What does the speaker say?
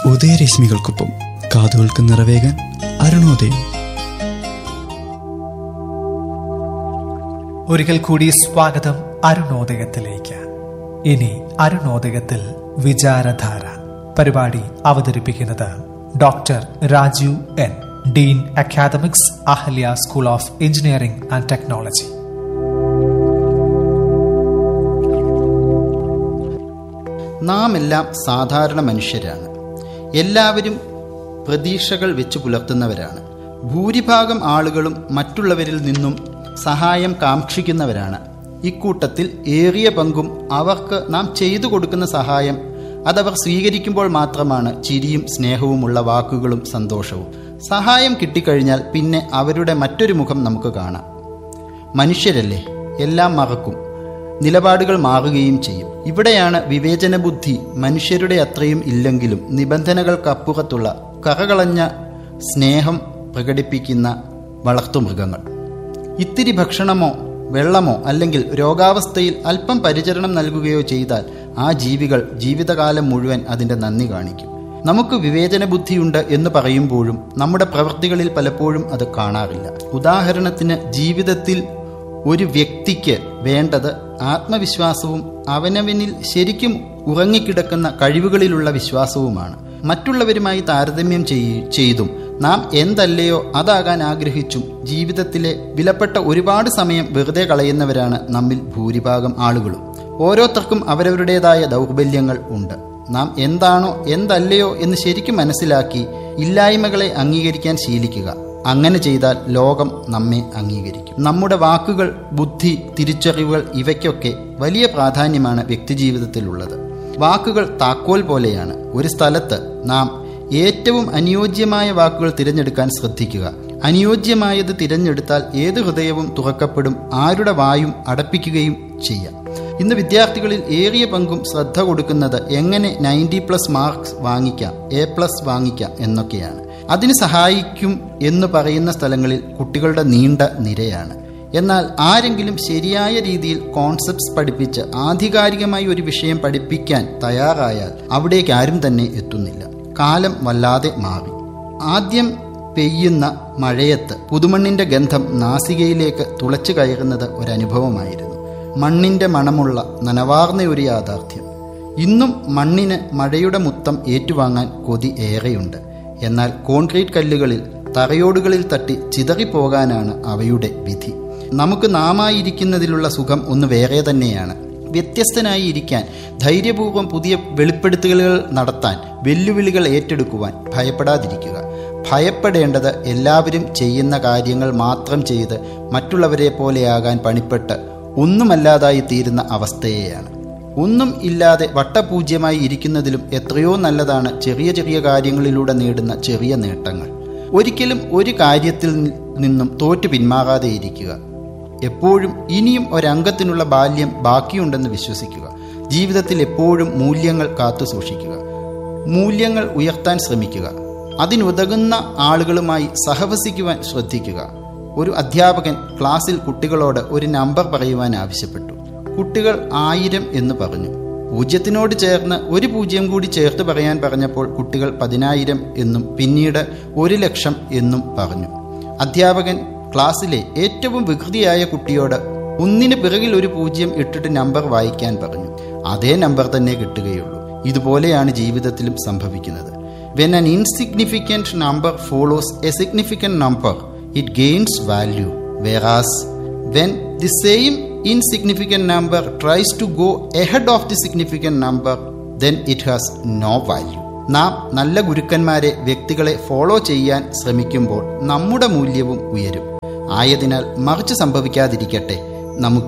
ഉദയരശ്മികൾക്കൊപ്പം കാതുകൾക്ക് നിറവേകാൻ അരുണോദയം ഒരിക്കൽ കൂടി സ്വാഗതം അരുണോദയത്തിലേക്ക് ഇനി അരുണോദയത്തിൽ വിചാരധാര പരിപാടി അവതരിപ്പിക്കുന്നത് doctor Rajeev N dean academics Ahalia school of engineering and technology നാം എല്ലാം സാധാരണ മനുഷ്യരാണ് എല്ലാവരും പ്രതീക്ഷകൾ വെച്ച് പുലർത്തുന്നവരാണ് ഭൂരിഭാഗം ആളുകളും മറ്റുള്ളവരിൽ നിന്നും സഹായം കാക്ഷിക്കുന്നവരാണ് ഇക്കൂട്ടത്തിൽ ഏറിയ പങ്കും അവർക്ക് നാം ചെയ്തു കൊടുക്കുന്ന സഹായം അതവർ സ്വീകരിക്കുമ്പോൾ മാത്രമാണ് ചിരിയും സ്നേഹവുമുള്ള വാക്കുകളും സന്തോഷവും സഹായം കിട്ടിക്കഴിഞ്ഞാൽ പിന്നെ അവരുടെ മറ്റൊരു മുഖം നമുക്ക് കാണാം മനുഷ്യരല്ലേ എല്ലാം മറക്കും നിലപാടുകൾ മാറുകയും ചെയ്യും ഇവിടെയാണ് വിവേചന ബുദ്ധി മനുഷ്യരുടെ അത്രയും ഇല്ലെങ്കിലും നിബന്ധനകൾക്കപ്പുറത്തുള്ള കറകളഞ്ഞ സ്നേഹം പ്രകടിപ്പിക്കുന്ന വളർത്തുമൃഗങ്ങൾ ഇത്തിരി ഭക്ഷണമോ വെള്ളമോ അല്ലെങ്കിൽ രോഗാവസ്ഥയിൽ അല്പം പരിചരണം നൽകുകയോ ചെയ്താൽ ആ ജീവികൾ ജീവിതകാലം മുഴുവൻ അതിൻ്റെ നന്ദി കാണിക്കും നമുക്ക് വിവേചന ബുദ്ധിയുണ്ട് എന്ന് പറയുമ്പോഴും നമ്മുടെ പ്രവൃത്തികളിൽ പലപ്പോഴും അത് കാണാറില്ല ഉദാഹരണത്തിന് ജീവിതത്തിൽ ഒരു വ്യക്തിക്ക് വേണ്ടത് ആത്മവിശ്വാസവും അവനവനിൽ ശരിക്കും ഉറങ്ങിക്കിടക്കുന്ന കഴിവുകളിലുള്ള വിശ്വാസവുമാണ് മറ്റുള്ളവരുമായി താരതമ്യം ചെയ് ചെയ്തും നാം എന്തല്ലയോ അതാകാൻ ആഗ്രഹിച്ചും ജീവിതത്തിലെ വിലപ്പെട്ട ഒരുപാട് സമയം വെറുതെ കളയുന്നവരാണ് നമ്മിൽ ഭൂരിഭാഗം ആളുകളും ഓരോരുത്തർക്കും അവരവരുടേതായ ദൗർബല്യങ്ങൾ ഉണ്ട് നാം എന്താണോ എന്തല്ലയോ എന്ന് ശരിക്കും മനസ്സിലാക്കി ഇല്ലായ്മകളെ അംഗീകരിക്കാൻ ശീലിക്കുക അങ്ങനെ ചെയ്താൽ ലോകം നമ്മെ അംഗീകരിക്കും നമ്മുടെ വാക്കുകൾ ബുദ്ധി തിരിച്ചറിവുകൾ ഇവയ്ക്കൊക്കെ വലിയ പ്രാധാന്യമാണ് വ്യക്തിജീവിതത്തിലുള്ളത് വാക്കുകൾ താക്കോൽ പോലെയാണ് ഒരു സ്ഥലത്ത് നാം ഏറ്റവും അനുയോജ്യമായ വാക്കുകൾ തിരഞ്ഞെടുക്കാൻ ശ്രദ്ധിക്കുക അനുയോജ്യമായത് തിരഞ്ഞെടുത്താൽ ഏത് ഹൃദയവും തുറക്കപ്പെടും ആരുടെ വായും അടപ്പിക്കുകയും ചെയ്യാം ഇന്ന് വിദ്യാർത്ഥികളിൽ ഏറിയ പങ്കും ശ്രദ്ധ കൊടുക്കുന്നത് എങ്ങനെ നയൻറ്റി പ്ലസ് മാർക്സ് വാങ്ങിക്കാം എ പ്ലസ് വാങ്ങിക്കാം എന്നൊക്കെയാണ് അതിന് സഹായിക്കും എന്ന് പറയുന്ന സ്ഥലങ്ങളിൽ കുട്ടികളുടെ നീണ്ട നിരയാണ് എന്നാൽ ആരെങ്കിലും ശരിയായ രീതിയിൽ കോൺസെപ്റ്റ്സ് പഠിപ്പിച്ച് ആധികാരികമായി ഒരു വിഷയം പഠിപ്പിക്കാൻ തയ്യാറായാൽ അവിടേക്ക് ആരും തന്നെ എത്തുന്നില്ല കാലം വല്ലാതെ മാറി ആദ്യം പെയ്യുന്ന മഴയത്ത് പുതുമണ്ണിന്റെ ഗന്ധം നാസികയിലേക്ക് തുളച്ചു കയറുന്നത് ഒരനുഭവമായിരുന്നു മണ്ണിന്റെ മണമുള്ള നനവാർന്ന ഒരു യാഥാർത്ഥ്യം ഇന്നും മണ്ണിന് മഴയുടെ മുത്തം ഏറ്റുവാങ്ങാൻ കൊതി ഏറെയുണ്ട് എന്നാൽ കോൺക്രീറ്റ് കല്ലുകളിൽ തറയോടുകളിൽ തട്ടി ചിതറിപ്പോകാനാണ് അവയുടെ വിധി നമുക്ക് നാമായിരിക്കുന്നതിലുള്ള സുഖം ഒന്ന് വേറെ തന്നെയാണ് വ്യത്യസ്തനായി ഇരിക്കാൻ ധൈര്യപൂർവ്വം പുതിയ വെളിപ്പെടുത്തലുകൾ നടത്താൻ വെല്ലുവിളികൾ ഏറ്റെടുക്കുവാൻ ഭയപ്പെടാതിരിക്കുക ഭയപ്പെടേണ്ടത് എല്ലാവരും ചെയ്യുന്ന കാര്യങ്ങൾ മാത്രം ചെയ്ത് മറ്റുള്ളവരെ പോലെയാകാൻ പണിപ്പെട്ട് ഒന്നുമല്ലാതായി തീരുന്ന അവസ്ഥയെയാണ് ഒന്നും ഇല്ലാതെ വട്ടപൂജ്യമായി ഇരിക്കുന്നതിലും എത്രയോ നല്ലതാണ് ചെറിയ ചെറിയ കാര്യങ്ങളിലൂടെ നേടുന്ന ചെറിയ നേട്ടങ്ങൾ ഒരിക്കലും ഒരു കാര്യത്തിൽ നിന്നും തോറ്റു പിന്മാറാതെ ഇരിക്കുക എപ്പോഴും ഇനിയും ഒരംഗത്തിനുള്ള ബാല്യം ബാക്കിയുണ്ടെന്ന് വിശ്വസിക്കുക ജീവിതത്തിൽ എപ്പോഴും മൂല്യങ്ങൾ കാത്തു സൂക്ഷിക്കുക മൂല്യങ്ങൾ ഉയർത്താൻ ശ്രമിക്കുക അതിനുതകുന്ന ആളുകളുമായി സഹവസിക്കുവാൻ ശ്രദ്ധിക്കുക ഒരു അധ്യാപകൻ ക്ലാസ്സിൽ കുട്ടികളോട് ഒരു നമ്പർ പറയുവാൻ ആവശ്യപ്പെട്ടു കുട്ടികൾ ആയിരം എന്ന് പറഞ്ഞു പൂജ്യത്തിനോട് ചേർന്ന് ഒരു പൂജ്യം കൂടി ചേർത്ത് പറയാൻ പറഞ്ഞപ്പോൾ കുട്ടികൾ പതിനായിരം എന്നും പിന്നീട് ഒരു ലക്ഷം എന്നും പറഞ്ഞു അധ്യാപകൻ ക്ലാസ്സിലെ ഏറ്റവും വികൃതിയായ കുട്ടിയോട് ഒന്നിന് പിറകിൽ ഒരു പൂജ്യം ഇട്ടിട്ട് നമ്പർ വായിക്കാൻ പറഞ്ഞു അതേ നമ്പർ തന്നെ കിട്ടുകയുള്ളൂ ഇതുപോലെയാണ് ജീവിതത്തിലും സംഭവിക്കുന്നത് when an insignificant number follows a significant number it gains value whereas when the same insignificant number tries to go ahead of the significant number then it has no value നാം നല്ല ഗുരുക്കന്മാരെ വ്യക്തികളെ follow ചെയ്യാൻ ശ്രമിക്കുമ്പോൾ നമ്മുടെ മൂല്യവും ഉയരും ആയതിനാൽ മറിച്ച് സംഭവിക്കാതിരിക്കട്ടെ നമുക്ക്